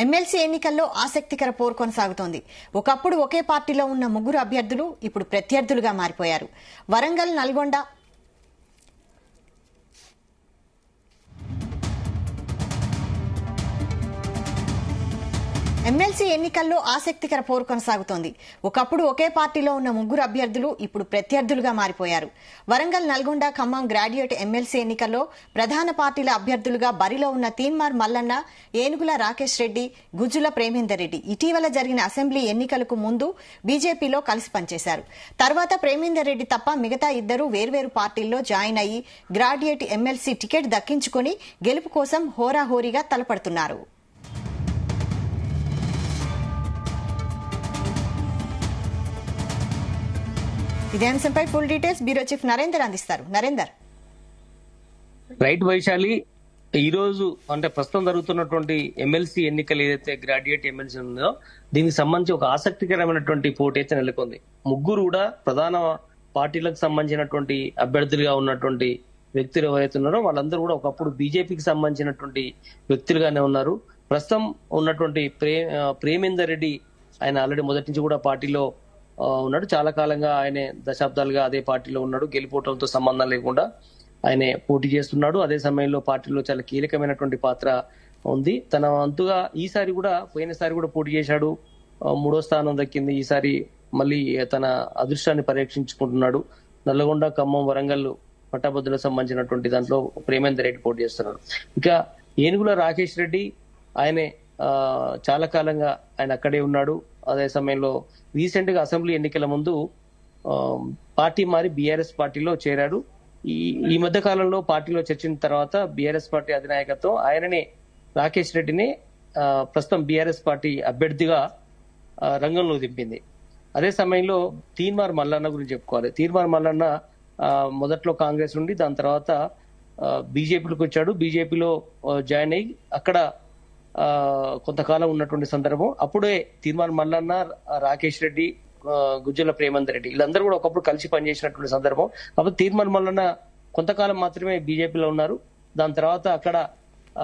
MLC ఎన్నికల్లో ఆసక్తికర పోరు కొనసాగుతోంది ఒకప్పుడు ఒకే పార్టీలో ఉన్న ముగ్గురు అభ్యర్థులు ఇప్పుడు ప్రత్యర్థులుగా మారిపోయారు వరంగల్ నల్గొండ ఎమ్మెల్సీ ఎన్నికల్లో ఆసక్తికర పోరు కొనసాగుతోంది ఒకప్పుడు ఒకే పార్టీలో ఉన్న ముగ్గురు అభ్యర్థులు ఇప్పుడు ప్రత్యర్థులుగా మారిపోయారు వరంగల్ నల్గొండ ఖమ్మం గ్రాడ్యుయేట్ ఎమ్మెల్సీ ఎన్నికల్లో ప్రధాన పార్టీల అభ్యర్థులుగా బరిలో ఉన్న తీన్మార్ మల్లన్న ఏనుగుల రాకేష్ రెడ్డి గుజ్జుల ప్రేమేందర్ రెడ్డి ఇటీవల జరిగిన అసెంబ్లీ ఎన్నికలకు ముందు బీజేపీలో కలిసి పనిచేశారు తర్వాత ప్రేమేందర్ రెడ్డి తప్ప మిగతా ఇద్దరు వేర్వేరు పార్టీల్లో జాయిన్ అయ్యి గ్రాడ్యుయేట్ ఎమ్మెల్సీ టికెట్ దక్కించుకుని గెలుపు కోసం హోరాహోరీగా తలపడుతున్నారు ఇదే అంశంపై full details bureau chief Narender అందిస్తారు నరేందర్ రైట్ వైశాలి ఈ రోజు అంటే ప్రస్తుతం జరుగుతున్నటువంటి ఎమ్మెల్సీ ఎన్నికలు ఏదైతే గ్రాడ్యుయేట్ ఎమ్మెల్సీ ఉందో దీనికి సంబంధించి ఒక ఆసక్తికరమైనటువంటి పోటీ అయితే నెలకొంది ముగ్గురు కూడా ప్రధాన పార్టీలకు సంబంధించినటువంటి అభ్యర్థులుగా ఉన్నటువంటి వ్యక్తులు ఎవరైతే ఉన్నారో వాళ్ళందరూ కూడా ఒకప్పుడు బీజేపీకి సంబంధించినటువంటి వ్యక్తులుగానే ఉన్నారు ప్రస్తుతం ఉన్నటువంటి ప్రే ఆ, ప్రేమేందర్ రెడ్డి ఆయన ఆల్రెడీ మొదటి నుంచి కూడా పార్టీలో ఆ, ఉన్నాడు చాలా కాలంగా ఆయనే దశాబ్దాలుగా అదే పార్టీలో ఉన్నాడు గెలిపోవడంతో సంబంధం లేకుండా ఆయన పోటీ చేస్తున్నాడు అదే సమయంలో పార్టీలో చాలా కీలకమైనటువంటి పాత్ర ఉంది తన వంతుగా ఈసారి కూడా పోయినసారి కూడా పోటీ చేశాడు ఆ, మూడో స్థానం దక్కింది ఈసారి మళ్ళీ తన అదృష్టాన్ని పరీక్షించుకుంటున్నాడు నల్లగొండ ఖమ్మం వరంగల్ పట్టాభద్రులకు సంబంధించినటువంటి దాంట్లో ప్రేమేందర్ రెడ్డి పోటీ చేస్తున్నారు ఇక ఏనుగుల రాకేష్ రెడ్డి ఆయనే ఆ, చాలా కాలంగా ఆయన అక్కడే ఉన్నాడు అదే సమయంలో రీసెంట్ గా అసెంబ్లీ ఎన్నికల ముందు ఆ, పార్టీ మారి బీఆర్ఎస్ పార్టీలో చేరాడు ఈ ఈ మధ్య కాలంలో పార్టీలో చర్చించిన తర్వాత బీఆర్ఎస్ పార్టీ అధినాయకత్వం ఆయననే రాకేష్ రెడ్డిని ఆ, ప్రస్తుతం బీఆర్ఎస్ పార్టీ అభ్యర్థిగా ఆ, రంగంలో దింపింది అదే సమయంలో తీన్మార్ మల్లన్న గురించి చెప్పుకోవాలి తీన్మార్ మల్లన్న ఆ, మొదట్లో కాంగ్రెస్ నుండి దాని తర్వాత బీజేపీలోకి వచ్చాడు బీజేపీలో జాయిన్ అయ్యి అక్కడ ఆ, కొంతకాలం ఉన్నటువంటి సందర్భం అప్పుడే తీర్మాన్ మల్లన్న రాకేష్ రెడ్డి ఆ, గుజ్జల ప్రేమందర్ రెడ్డి వీళ్ళందరూ కూడా ఒకప్పుడు కలిసి పనిచేసినటువంటి సందర్భం కాబట్టి తీర్మాన్ మల్లన్న కొంతకాలం మాత్రమే బీజేపీలో ఉన్నారు దాని తర్వాత అక్కడ ఆ,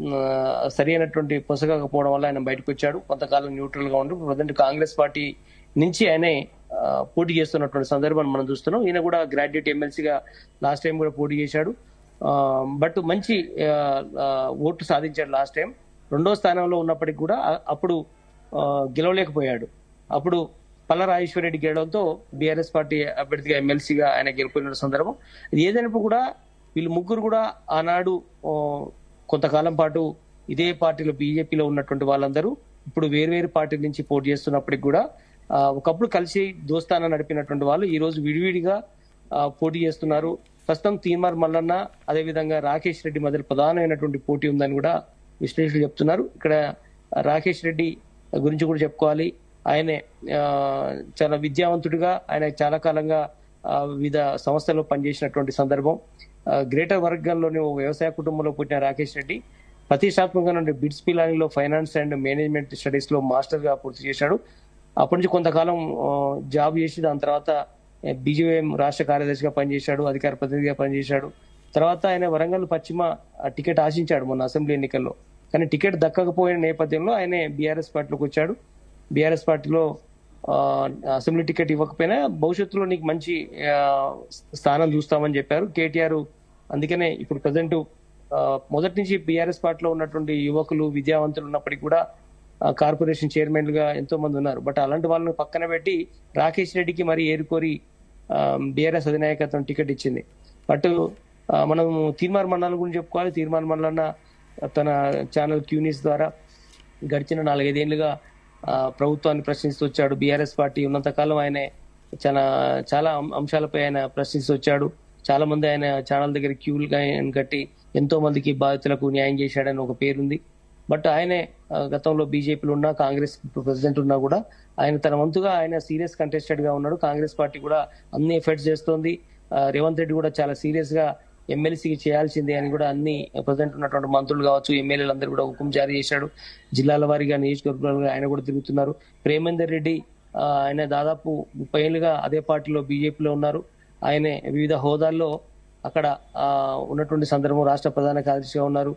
ఆ, సరి అయినటువంటి పొసగకపోవడం వల్ల ఆయన బయటకు వచ్చాడు కొంతకాలం న్యూట్రల్ గా ఉండి ప్రజెంట్ కాంగ్రెస్ పార్టీ నుంచి ఆయనే ఆ, పోటీ చేస్తున్నటువంటి సందర్భాన్ని మనం చూస్తున్నాం ఈయన కూడా గ్రాడ్యుయేట్ ఎమ్మెల్సీగా లాస్ట్ టైం కూడా పోటీ చేశాడు ఆ, బట్ మంచి ఆ, ఆ, ఓటు సాధించాడు లాస్ట్ టైం రెండో స్థానంలో ఉన్నప్పటికీ కూడా ఆ- అప్పుడు ఆ, గెలవలేకపోయాడు అప్పుడు పల్ల రాజేశ్వరరెడ్డి గెలవడంతో బీఆర్ఎస్ పార్టీ అభ్యర్థిగా ఎమ్మెల్సీగా ఆయన గెలిపోయిన సందర్భం ఇది ఏదైనప్పుడు కూడా వీళ్ళు ముగ్గురు కూడా ఆనాడు ఆ, కొంతకాలం పాటు ఇదే పార్టీలో బీజేపీలో ఉన్నటువంటి వాళ్ళందరూ ఇప్పుడు వేర్వేరు పార్టీల నుంచి పోటీ చేస్తున్నప్పటికి కూడా ఆ, ఒకప్పుడు కలిసి దోస్తాన నడిపినటువంటి వాళ్ళు ఈ రోజు విడివిడిగా ఆ, పోటీ చేస్తున్నారు ప్రస్తుతం తీన్మార్ మల్లన్న అదేవిధంగా రాకేష్ రెడ్డి మధ్య ప్రధానమైనటువంటి పోటీ ఉందని కూడా విశ్లేషకులు చెప్తున్నారు ఇక్కడ రాకేష్ రెడ్డి గురించి కూడా చెప్పుకోవాలి ఆయనే ఆ, చాలా విద్యావంతుడిగా ఆయన చాలా కాలంగా ఆ, వివిధ సంస్థల్లో పనిచేసినటువంటి సందర్భం ఆ, గ్రేటర్ వర్గంలోని ఓ వ్యవసాయ కుటుంబంలో పుట్టిన రాకేష్ రెడ్డి ప్రతిష్టాత్మకంగా నుండి బిట్స్ పిలానిలో ఫైనాన్స్ అండ్ మేనేజ్మెంట్ స్టడీస్ లో మాస్టర్ గా పూర్తి చేశాడు అప్పటి నుంచి కొంతకాలం ఆ, జాబ్ చేసి దాని తర్వాత బీజేఎం రాష్ట్ర కార్యదర్శిగా పనిచేశాడు అధికార ప్రతినిధిగా పనిచేశాడు తర్వాత ఆయన వరంగల్ పశ్చిమ ఆ, టికెట్ ఆశించాడు మొన్న అసెంబ్లీ ఎన్నికల్లో కానీ టికెట్ దక్కకపోయిన నేపథ్యంలో ఆయనే బీఆర్ఎస్ పార్టీలోకి వచ్చాడు బీఆర్ఎస్ పార్టీలో ఆ, అసెంబ్లీ టికెట్ ఇవ్వకపోయినా భవిష్యత్తులో నీకు మంచి ఆ, స్థానం చూస్తామని చెప్పారు కేటీఆర్ అందుకనే ఇప్పుడు ప్రజెంట్ మొదటి నుంచి బీఆర్ఎస్ పార్టీలో ఉన్నటువంటి యువకులు విద్యావంతులు ఉన్నప్పటికీ కూడా ఆ, కార్పొరేషన్ చైర్మన్లుగా ఎంతో మంది ఉన్నారు బట్ అలాంటి వాళ్ళని పక్కన పెట్టి రాకేష్ రెడ్డికి మరి ఏరుకోరి బీఆర్ఎస్ అధినాయకత్వం టికెట్ ఇచ్చింది బట్ ఆ, మనం తీర్మార్ మండలం గురించి చెప్పుకోవాలి తీర్మార్ మండలన్న తన ఛానల్ క్యూనిస్ ద్వారా గడిచిన నాలుగైదేళ్లుగా ఆ, ప్రభుత్వాన్ని ప్రశ్నిస్తూ వచ్చాడు బీఆర్ఎస్ పార్టీ ఉన్నంతకాలం ఆయన చాలా చాలా అం- అంశాలపై ఆయన ప్రశ్నిస్తూ వచ్చాడు చాలా మంది ఆయన ఛానల్ దగ్గర క్యూలుగా ఆయన కట్టి ఎంతో మందికి బాధితులకు న్యాయం చేశాడని ఒక పేరుంది బట్ ఆయనే ఆ, గతంలో బీజేపీలో ఉన్నా కాంగ్రెస్ ప్రెసిడెంట్ ఉన్నా కూడా ఆయన తన వంతుగా ఆయన సీరియస్ కంటెస్టెడ్ గా ఉన్నాడు కాంగ్రెస్ పార్టీ కూడా అన్ని ఎఫర్ట్స్ చేస్తోంది ఆ, రేవంత్ రెడ్డి కూడా చాలా సీరియస్ గా ఎమ్మెల్సీకి చేయాల్సిందే అని కూడా అన్ని ప్రజెంట్ ఉన్నటువంటి మంత్రులు కావచ్చు ఎమ్మెల్యేలు అందరూ కూడా హుకుం జారీ చేశాడు జిల్లాల వారీగా నియోజకవర్గాలుగా ఆయన కూడా తిరుగుతున్నారు ప్రేమేందర్ రెడ్డి ఆ, ఆయన దాదాపు ముప్పై ఏళ్ళుగా అదే పార్టీలో బీజేపీలో ఉన్నారు ఆయనే వివిధ హోదాల్లో అక్కడ ఆ, ఉన్నటువంటి సందర్భం రాష్ట్ర ప్రధాన కార్యదర్శిగా ఉన్నారు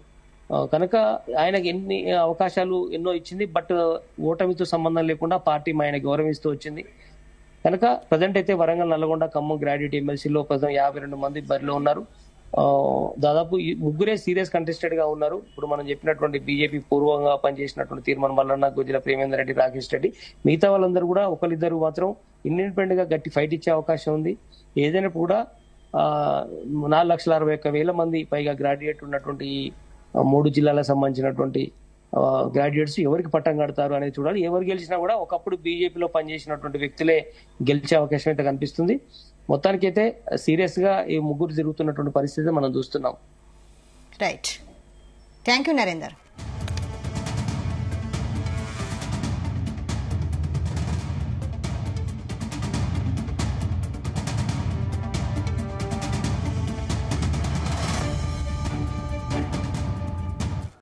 ఆ, కనుక ఆయనకి ఎన్ని అవకాశాలు ఎన్నో ఇచ్చింది బట్ ఓటమితో సంబంధం లేకుండా పార్టీ ఆయన గౌరవిస్తూ వచ్చింది కనుక ప్రజెంట్ అయితే వరంగల్ నల్గొండ ఖమ్మం గ్రాడ్యుయేట్ ఎమ్మెల్సీలో ప్రజెంట్ యాభై రెండు మంది బరిలో ఉన్నారు ఆ, దాదాపు ఈ ముగ్గురే సీరియస్ కంటెస్టెడ్ గా ఉన్నారు ఇప్పుడు మనం చెప్పినటువంటి బీజేపీ పూర్వంగా పనిచేసినటువంటి తీర్మానం మల్లన్న గుజ్జల ప్రేమేందర్ రెడ్డి రాకేష్ రెడ్డి మిగతా వాళ్ళందరూ కూడా ఒకరిద్దరు మాత్రం ఇండిపెండెంట్ గా గట్టి ఫైట్ ఇచ్చే అవకాశం ఉంది ఏదైనా కూడా ఆ, నాలుగు లక్షల అరవై ఒక్క వేల మంది పైగా గ్రాడ్యుయేట్ ఉన్నటువంటి ఈ ఆ, మూడు జిల్లాలకు సంబంధించినటువంటి గ్రాడ్యుయేట్స్ ఎవరికి పట్టం కడతారు అనేది చూడాలి ఎవరు గెలిచినా కూడా ఒకప్పుడు బీజేపీలో పనిచేసినటువంటి వ్యక్తులే గెలిచే అవకాశం అయితే కనిపిస్తుంది మొత్తానికైతే సీరియస్ గా ఈ ముగ్గురు తిరుగుతున్నటువంటి పరిస్థితి మనం చూస్తున్నాం రైట్ థ్యాంక్ యూ నరేందర్